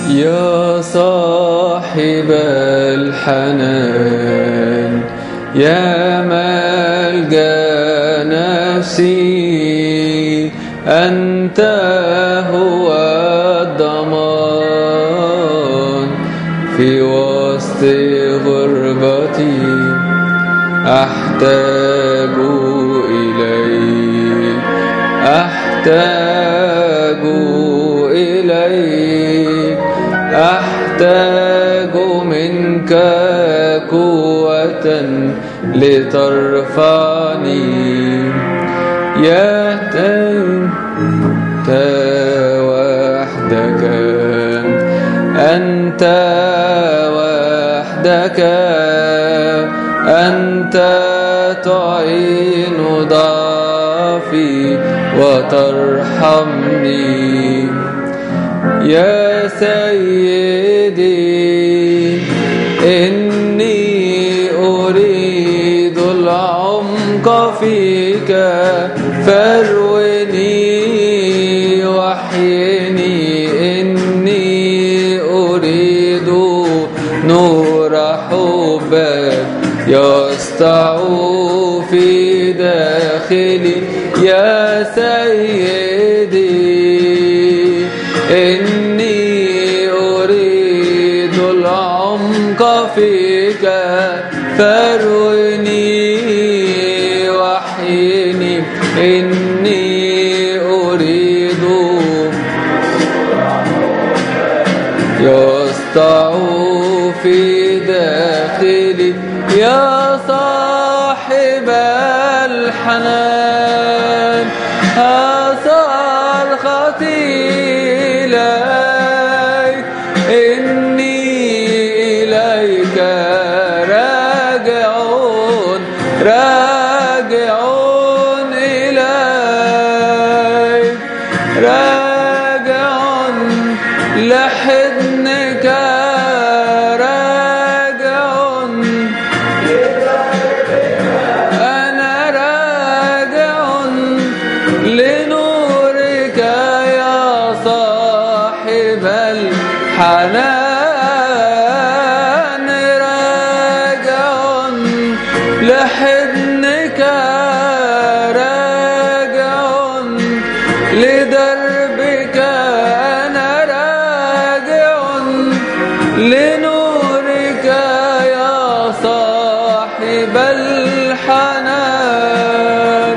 يا صاحب الحنان يا ملجا نفسي أنت هو الضمان في وسط غربتي أحتاج إليك أحتاج إليك أحتاج منك قوة لترفعني يا أنت وحدك أنت وحدك أنت تعين ضعفي وترحمني يا سيدي إني أريد العمق فيك فاروني وحيني إني أريد نور حبك يسطع في داخلي يا سيدي إني أريد العمق فيك فاروني وحيني إني أريد يسطع في داخلي يا صاحب الحنان صرختي إليك إني إليك راجعون راجعون إليك راجعون لحضنك راجعون أنا راجع لنورك يا صاحب الحنان راجع لحضنك راجع لدربك أنا راجع لنورك يا صاحب الحنان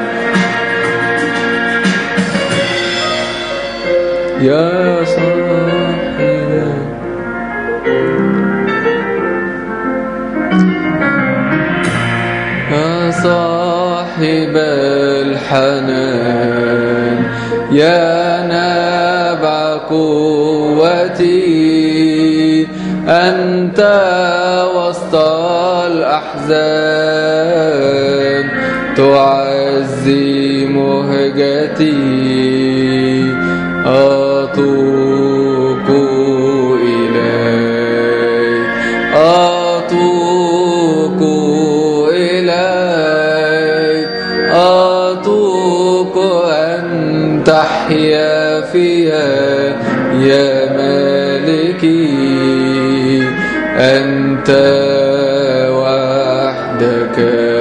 يا صاحب يا صاحب الحنان يا نبع قوتي أنت وسط الأحزان تعزي مهجتي أطوق إليك أطوق إليك أطوق أن تحيا فيها يا مالكي أنت وحدك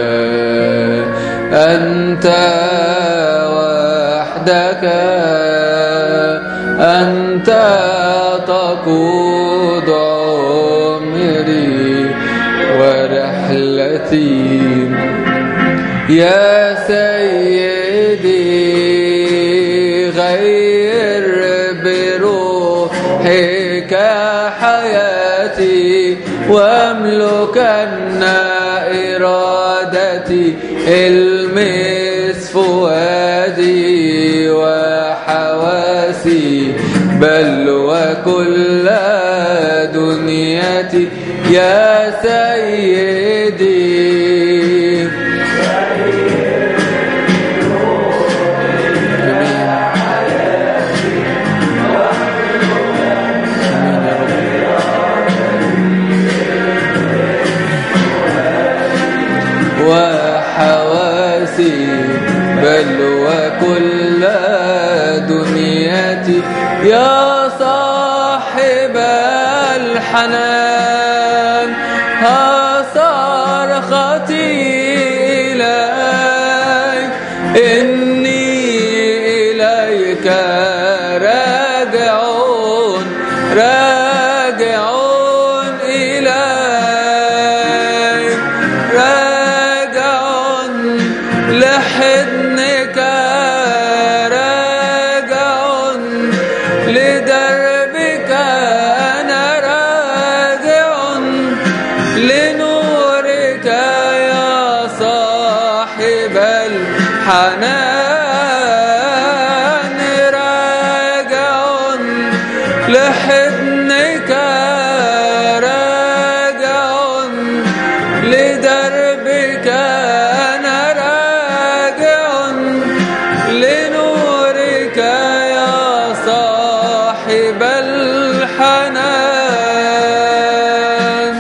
أنت وحدك أنت تقود عمري ورحلتي يا سيدي غير بروحك حياتي واملكن إرادتي المس فؤادي وحواسي بل وكل دنيتي يا سيدي وحواسي بل وكل دنيتي يا صاحب الحنان ها صرختي إليك إني إليك راجعون راجعون إليك راجعون لحضنك راجعون لدربك أنا راجع لنورك يا صاحب الحنان راجع لحضنك راجع لدربك أنا راجع لنورك يا صاحب الحنان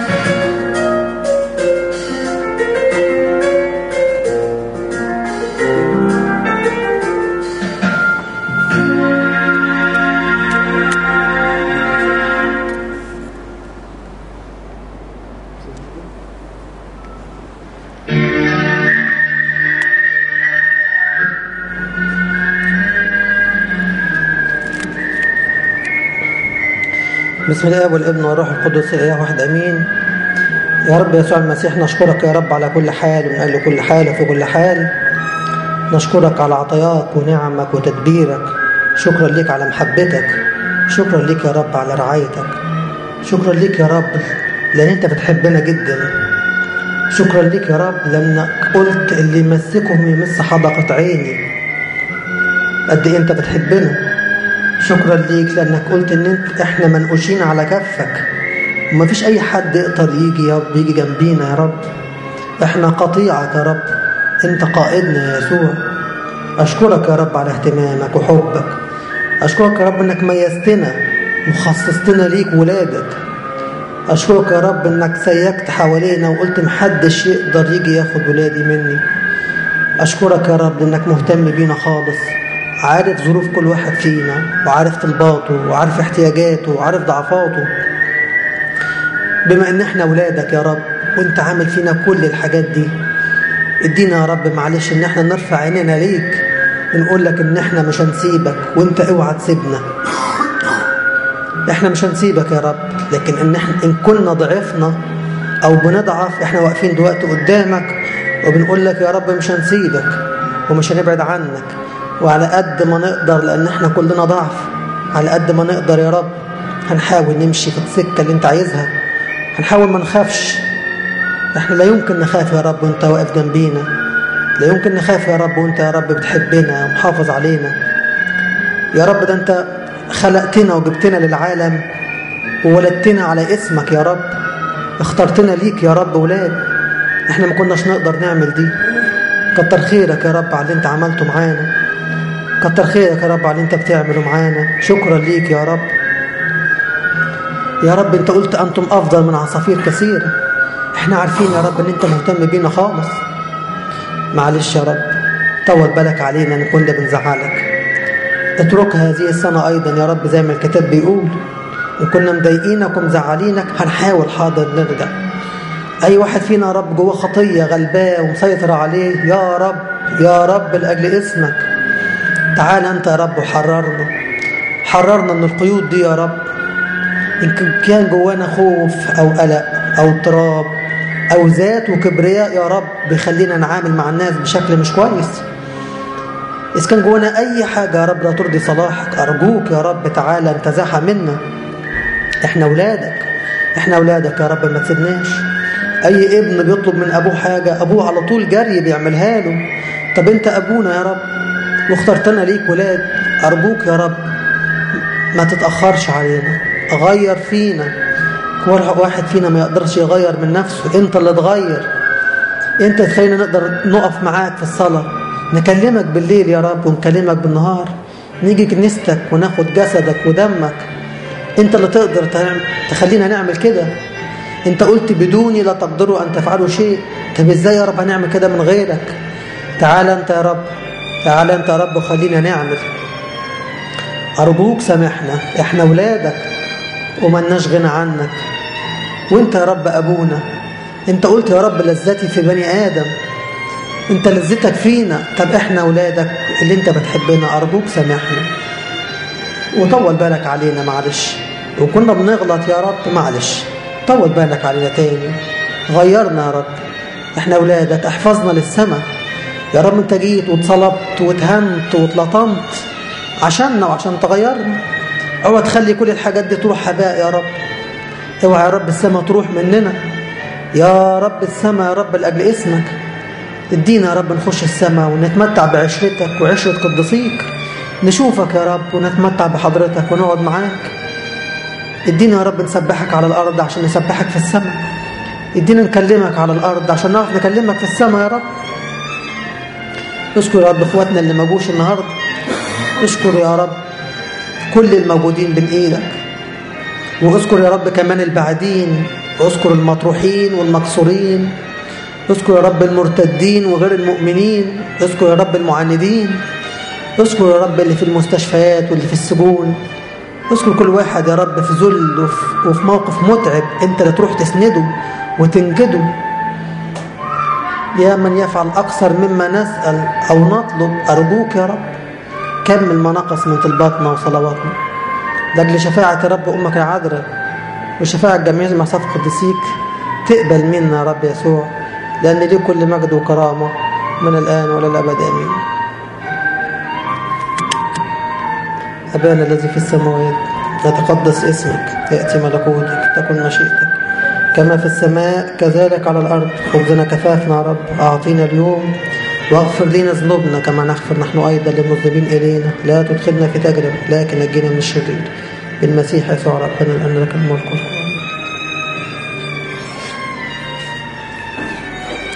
بسم الله والابن والروح القدس اله واحد امين يا رب يسوع المسيح نشكرك يا رب على كل حال ومن اجل كل حال وفي كل حال نشكرك على عطاياك ونعمك وتدبيرك شكرا لك على محبتك شكرا لك يا رب على رعايتك شكرا لك يا رب لان انت بتحبنا جدا شكرا لك يا رب لانك قلت اللي يمسكهم يمس حدقة عيني قد ايه انت بتحبنا شكرا ليك لانك قلت ان انت احنا منقوشين على كفك ومفيش اي حد يقدر يجي يا رب يجي جنبينا يا رب احنا قطيعك يا رب انت قائدنا يا يسوع اشكرك يا رب على اهتمامك وحبك اشكرك يا رب انك ميزتنا وخصصتنا ليك ولادك اشكرك يا رب انك سيكت حوالينا وقلت محدش يقدر يجي ياخد ولادي مني اشكرك يا رب انك مهتم بينا خالص عارف ظروف كل واحد فينا وعارف طلباته وعارف احتياجاته وعارف ضعفاته بما ان احنا ولادك يا رب وانت عامل فينا كل الحاجات دي ادينا يا رب معلش ان احنا نرفع عينينا ليك ونقول لك ان احنا مش هنسيبك وانت اوعى تسيبنا احنا مش هنسيبك يا رب لكن ان احنا ان كنا ضعفنا او بنضعف احنا واقفين دلوقتي قدامك وبنقول لك يا رب مش هنسيبك ومش هنبعد عنك وعلى قد ما نقدر لان احنا كلنا ضعف على قد ما نقدر يا رب هنحاول نمشي في السكه اللي انت عايزها هنحاول ما نخافش احنا لا يمكن نخاف يا رب وانت واقف جنبينا لا يمكن نخاف يا رب وانت يا رب بتحبنا ومحافظ علينا يا رب ده انت خلقتنا وجبتنا للعالم وولدتنا على اسمك يا رب اخترتنا ليك يا رب ولاد احنا ما كناش نقدر نعمل دي كتر خيرك يا رب على اللي انت عملته معانا كتر خيرك يا رب على اللي انت بتعمله معانا شكرا ليك يا رب يا رب انت قلت انتم افضل من عصافير كثيره احنا عارفين يا رب ان انت مهتم بينا خالص معلش يا رب طول بالك علينا ان كنا بنزعلك اترك هذه السنة أيضا يا رب زي ما الكتاب بيقول إن كنا مضايقينك ومزعلينك هنحاول حاضر نرجع أي واحد فينا يا رب جواه خطية غلباه ومسيطر عليه يا رب يا رب لأجل اسمك تعال أنت يا رب وحررنا حررنا من القيود دي يا رب إن كان جوانا خوف أو قلق أو اضطراب أو ذات وكبرياء يا رب بيخلينا نعامل مع الناس بشكل مش كويس إذا كان جوانا أي حاجة يا رب لا ترضي صلاحك أرجوك يا رب تعالى انتزعها منا إحنا أولادك إحنا أولادك يا رب ما تسيبناش أي ابن بيطلب من أبوه حاجة أبوه على طول جري بيعملها له طب أنت أبونا يا رب واخترتنا ليك ولاد أرجوك يا رب ما تتأخرش علينا غير فينا واحد فينا ما يقدرش يغير من نفسه أنت اللي تغير أنت تخلينا نقدر نقف معاك في الصلاة نكلمك بالليل يا رب ونكلمك بالنهار نيجي كنيستك وناخد جسدك ودمك انت اللي تقدر تخلينا نعمل كده انت قلت بدوني لا تقدروا ان تفعلوا شيء طب ازاي يا رب هنعمل كده من غيرك تعال انت يا رب تعال انت يا رب وخلينا نعمل ارجوك سامحنا احنا ولادك وملناش غنى عنك وانت يا رب أبونا انت قلت يا رب لذتي في بني آدم انت لذتك فينا طب احنا أولادك اللي انت بتحبنا أرجوك سامحنا وطول بالك علينا معلش وكنا بنغلط يا رب معلش طول بالك علينا تاني غيرنا يا رب احنا أولادك احفظنا للسماء يا رب انت جيت واتصلبت واتهنت واتلطمت عشاننا وعشان تغيرنا اوعى تخلي كل الحاجات دي تروح هباء يا رب اوعى يا رب السماء تروح مننا يا رب السماء يا رب لأجل اسمك ادينا يا رب نخش السماء ونتمتع بعشرتك وعشرة قدسيك نشوفك يا رب ونتمتع بحضرتك ونقعد معاك ادينا يا رب نسبحك على الأرض عشان نسبحك في السماء ادينا نكلمك على الأرض عشان نعرف نكلمك في السماء يا رب اشكر يا رب اخواتنا اللي ما جوش النهارده اشكر يا رب كل الموجودين بين ايدك واذكر يا رب كمان البعدين واذكر المطروحين والمكسورين اذكر يا رب المرتدين وغير المؤمنين اذكر يا رب المعاندين اذكر يا رب اللي في المستشفيات واللي في السجون اذكر كل واحد يا رب في ذل وفي, وفي موقف متعب انت اللي تروح تسنده وتنجده يا من يفعل أكثر مما نسأل أو نطلب أرجوك يا رب كمل ما نقص من طلباتنا وصلواتنا لأجل شفاعة يا رب أمك العذراء وشفاعة جميع المصاف قدسيك تقبل منا يا رب يسوع لأن ليه كل مجد وكرامة من الآن ولا الأبد آمين أبانا الذي في السماوات يتقدس اسمك يأتي ملكوتك تكن مشيئتك كما في السماء كذلك على الأرض خبزنا كفافنا يا رب أعطينا اليوم واغفر لنا ذنوبنا كما نغفر نحن أيضا للمذنبين إلينا لا تدخلنا في تجربة لكن نجينا من الشرير بالمسيح يسوع ربنا لأن لك الملك